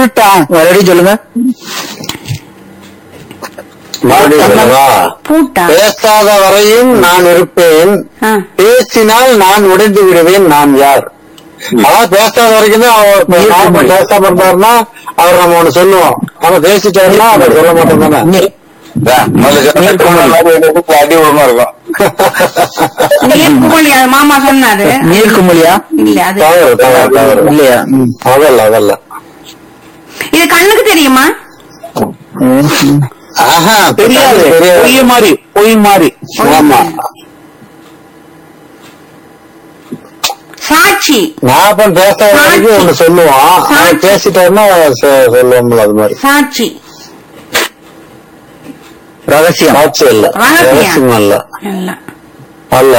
உருட்டா மறுபடியும் சொல்லுங்க மறுபடியும் சொல்லவா? பூட்டா பேசாத வரையும் நான் இருப்பேன் ஆ. பேசினால் நான் உடைந்து விடுவேன் நான் யார் அதான் பேசாத வரைக்கும் தான் அவர் இப்ப நாம பேசாம இருந்தாருன்னா அவர் நம்ம ஒண்ணு சொல்லுவோம் ஆனா பேசிட்டாருன்னா அதை சொல்ல மாட்டோம் தானே அடி விடமா இருக்கும் நீர்க்குமொழி அது மாமா சொன்னாரு நீர்க்குமொழியா இல்ல அது தவறு தவறு தவறு இல்லையா ம். அதல்ல அதல்ல இது கண்ணுக்கு தெரியுமா ஆஹா தெரியாது பொய் மாதிரி பொய் மாதிரி ஆமா சாட்சி நான் அப்ப பேசாத வரைக்கும் ஒண்ணு சொல்லுவோம் அவன் பேசிட்டாருன்னா சொ- சொல்லுவோம்ல அது மாதிரி சாட்சி ரகசியம் சாட்சி இல்ல ரகசியம். ரகசியம் அல்ல இல்ல அல்ல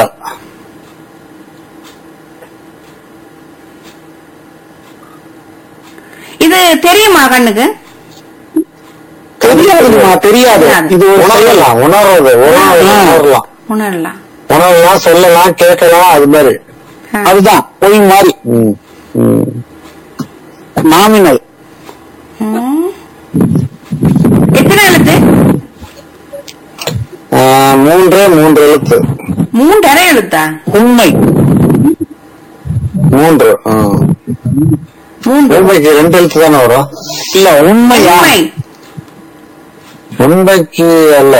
இது தெரியுமா கண்ணுக்கு தெரியாதுமா தெரியாது இது ஒரு உணரலாம் உணர்றது உணர்வு உணரலாம் உணரலாம் உணரலாம் சொல்லலாம் கேட்கலாம் அது மாதிரி ஆ. அதுதான் பொய் மாதிரி ம், ம். நாமினல் ம். எத்தனை எழுத்து ஆ, மூன்றே மூன்று எழுத்து மூன்றரை எழுத்தா உண்மை மூன்று ஆ. மூன்று உண்மைக்கு ரெண்டு எழுத்து தானே வரும் இல்ல உண்மையா உண்மை உண்மைக்கு அல்ல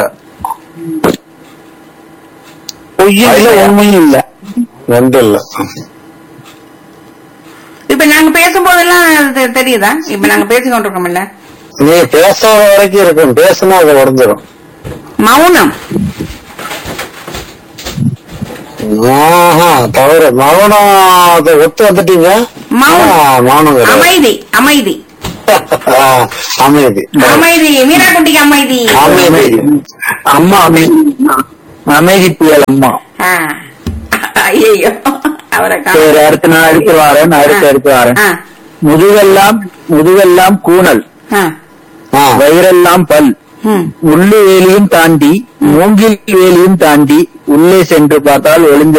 பொய்யும் இல்ல உண்மையும் இல்ல ரெண்டு இல்ல இப்ப நாங்க பேசும்போதெல்லாம் அது தெரியுதா இப்ப நாங்க பேசிக்கொண்டு இருக்கோம்ல நீ பேசாத வரைக்கும் இருக்கும் பேசினா அது உடஞ்சிரும் மௌனம் ஆஹா தவறு மௌனம் அதை ஒத்து வந்துட்டீங்க மௌனம். ஆ, மௌனம் கிடையாது. அமைதி அமைதி ஆ, அமைதி அமைதி மீரா குட்டிக்கு அமைதி அமைதி அம்மா அமைதி அமைதி புயல் அம்மா ஆ. ஐயையோ அவரை சரி காணோம். அடுத்து நான் அடுத்து வாரேன் அடுத்து அடுத்து வாரேன் ஆ, முதுகெல்லாம் முதுகெல்லாம் கூணல் ஆ, ஆ, வயிறெல்லாம் பல் ம். உள்ளு வேலியும் தாண்டி மூங்கில் வேலியும் தாண்டி உள்ளே சென்று பார்த்தால் ஒளிந்து